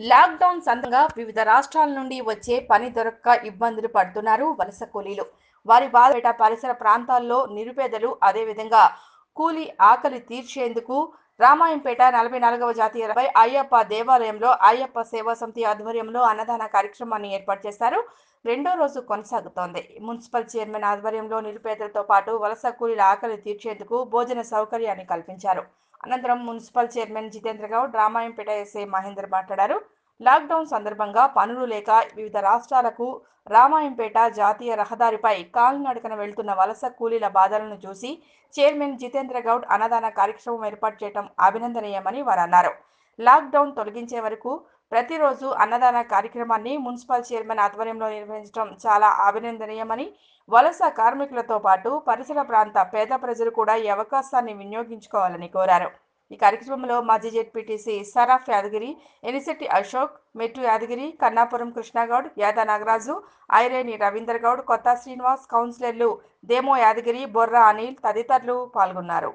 Lockdown సందర్భంగా వివిధ రాష్ట్రాల నుండి వచ్చే పని దొరక్క ఇబ్బందులు పడుతున్నారు వలస కూలీలు వారి బాధపేట పరిసర ప్రాంతాల్లో నిరుపేదలు అదేవిధంగా కూలీ ఆకలి తీర్చేందుకు రామాయంపేట నలభై నాలుగవ జాతీయ రహదారిపై అయ్యప్ప దేవాలయంలో అయ్యప్ప సేవా సమితి ఆధ్వర్యంలో అన్నదాన కార్యక్రమాన్ని ఏర్పాటు చేశారు రెండో రోజు కొనసాగుతోంది మున్సిపల్ చైర్మన్ ఆధ్వర్యంలో నిరుపేదలతో పాటు వలస కూలీల ఆకలి తీర్చేందుకు భోజన సౌకర్యాన్ని కల్పించారు అనంతరం municipal chairman Jitendra Goud Ramayampet SI Mahender మాట్లాడారు లాక్డౌన్ సందర్భంగా పనులు లేక వివిధ రాష్ట్రాలకు రామాయంపేట జాతీయ రహదారిపై కాలినడకన వెళ్తున్న వలస కూలీల బాధలను చూసి చైర్మన్ జితేంద్ర గౌడ్ అన్నదాన కార్యక్రమం ఏర్పాటు చేయడం అభినందనీయమని వారు అన్నారు లాక్డౌన్ తొలగించే వరకు ప్రతిరోజు అన్నదాన కార్యక్రమాన్ని మున్సిపల్ చైర్మన్ ఆధ్వర్యంలో నిర్వహించడం చాలా అభినందనీయమని వలస కార్మికులతో పాటు పరిసర ప్రాంత పేద ప్రజలు కూడా ఈ అవకాశాన్ని వినియోగించుకోవాలని కోరారు ఈ కార్యక్రమంలో మాజీ జెడ్పీటీసీ సరాఫ్ యాదగిరి ఎనిశెట్టి అశోక్ మెట్టు యాదగిరి కన్నాపురం కృష్ణగౌడ్ యాద నాగరాజు ఐరేని రవీందర్ గౌడ్ కొత్త శ్రీనివాస్ కౌన్సిలర్లు దేమో యాదగిరి బొర్రా అనిల్ తదితరులు పాల్గొన్నారు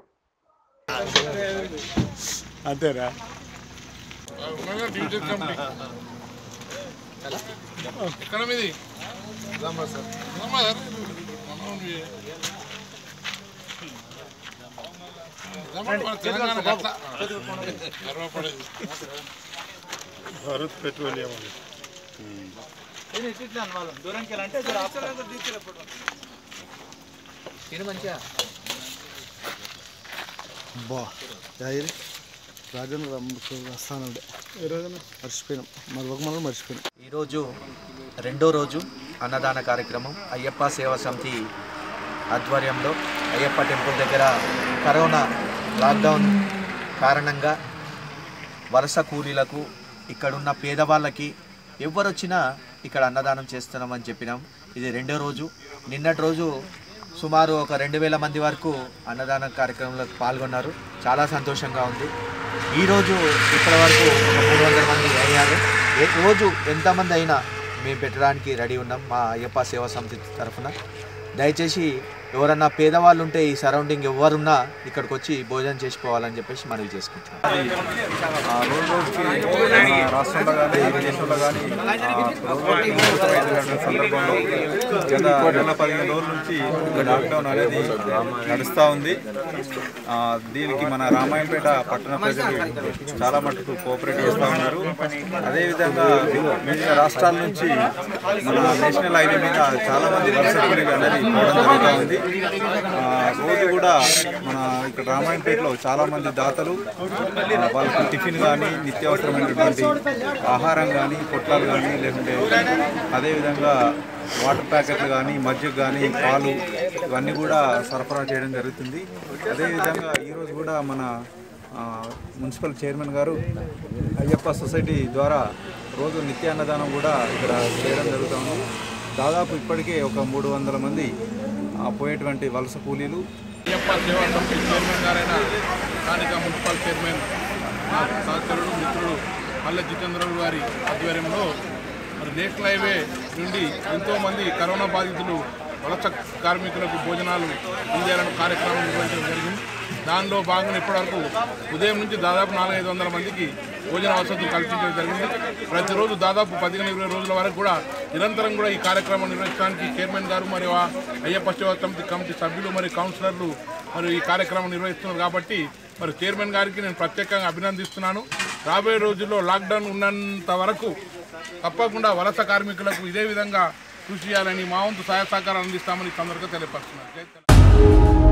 అంతేరా డివిజన్ కమిటీ ఎక్కడ మీది రామాధర్. మనోహర్ వి. రమ్మని మన తెలంగాణ గట్ల. గర్వపడేది భారత్ పెట్రోలియం అని బా యాయిరి రాజన్న వస్తానండే ఏ రోజున మర్చిపోయినాం మరొక మనం మర్చిపోయినాం ఈరోజు రెండో రోజు అన్నదాన కార్యక్రమం అయ్యప్ప సేవా సమితి ఆధ్వర్యంలో అయ్యప్ప టెంపుల్ దగ్గర కరోనా లాక్డౌన్ కారణంగా వలస కూలీలకు ఇక్కడున్న పేదవాళ్ళకి ఎవరు వచ్చినా ఇక్కడ అన్నదానం చేస్తున్నామని చెప్పినాం ఇది రెండో రోజు నిన్నటి రోజు సుమారు ఒక రెండు వేల మంది వరకు అన్నదాన కార్యక్రమంలో పాల్గొన్నారు చాలా సంతోషంగా ఉంది ఈరోజు ఇప్పటి వరకు ఒక మూడు వందల మంది అయ్యారు ఏ రోజు ఎంతమంది అయినా మేము పెట్టడానికి రెడీ ఉన్నాం మా అయ్యప్ప సేవా సమితి తరఫున దయచేసి ఎవరన్నా పేదవాళ్ళు ఉంటే ఈ సరౌండింగ్ ఎవరున్నా ఇక్కడికి వచ్చి భోజనం చేసిపోవాలని చెప్పేసి మనవి చేసుకుంటాం ఆ రోజు రోజుకి మన రాష్ట్రంలో కానీ దేశంలో కానీ సందర్భంలో గత నెల పదిహేను రోజుల నుంచి లాక్డౌన్ అనేది నడుస్తూ ఉంది ఆ, దీనికి మన రామాయంపేట పట్టణ ప్రజలు చాలా మటుకు కోఆపరేట్ చేస్తూ ఉన్నారు అదేవిధంగా వివిధ రాష్ట్రాల నుంచి మన నేషనల్ హైవే మీద చాలా మంది వలస కూలీలు అనేది పోవడం జరుగుతూ ఉంది ఆ, రోజు కూడా మన ఇక్కడ రామాయంపేటలో చాలా మంది దాతలు ఆ, వాళ్ళకి టిఫిన్ కానీ నిత్యావసరమైనటువంటి ఆహారం కానీ పొట్లాలు కానీ లేకుంటే అదేవిధంగా వాటర్ ప్యాకెట్లు కానీ మజ్జిగ కానీ పాలు ఇవన్నీ కూడా సరఫరా చేయడం జరుగుతుంది అదేవిధంగా ఈరోజు కూడా మన ఆ, మున్సిపల్ చైర్మన్ గారు అయ్యప్ప సొసైటీ ద్వారా రోజు నిత్యాన్నదానం కూడా ఇక్కడ చేయడం జరుగుతుంది దాదాపు ఇప్పటికే ఒక మూడు వందల మంది ఆ, పోయేటువంటి వలస కూలీలు అయ్యప్ప సేవా సమితి చైర్మన్ గారైన స్థానిక మున్సిపల్ చైర్మన్ మా సహచరుడు మిత్రుడు మల్ల జితేంద్రరావు గారి ఆధ్వర్యంలో మరి నేషనల్ హైవే నుండి ఎంతోమంది కరోనా బాధితులు వలస కార్మికులకు భోజనాలు అందించాలని కార్యక్రమం నిర్వహించడం జరిగింది దానిలో భాగంగా ఇప్పటివరకు ఉదయం నుంచి దాదాపు నాలుగైదు వందల మందికి భోజన వసతులు కల్పించడం జరిగింది ప్రతిరోజు దాదాపు పదిహేను ఇరవై రోజుల వరకు కూడా నిరంతరం కూడా ఈ కార్యక్రమం నిర్వహించడానికి చైర్మన్ గారు మరియు ఆ అయ్యప్ప సేవా సమితి కమిటీ సభ్యులు మరియు కౌన్సిలర్లు మరి ఈ కార్యక్రమం నిర్వహిస్తున్నారు కాబట్టి మరి చైర్మన్ గారికి నేను ప్రత్యేకంగా అభినందిస్తున్నాను రాబోయే రోజుల్లో లాక్డౌన్ ఉన్నంత వరకు తప్పకుండా వలస కార్మికులకు ఇదే విధంగా కృషి చేయాలని మా వంతు సహాయ సహకారాలు అందిస్తామని ఈ సందర్భంగా తెలియపరుస్తున్నాను జై తెలంగాణ.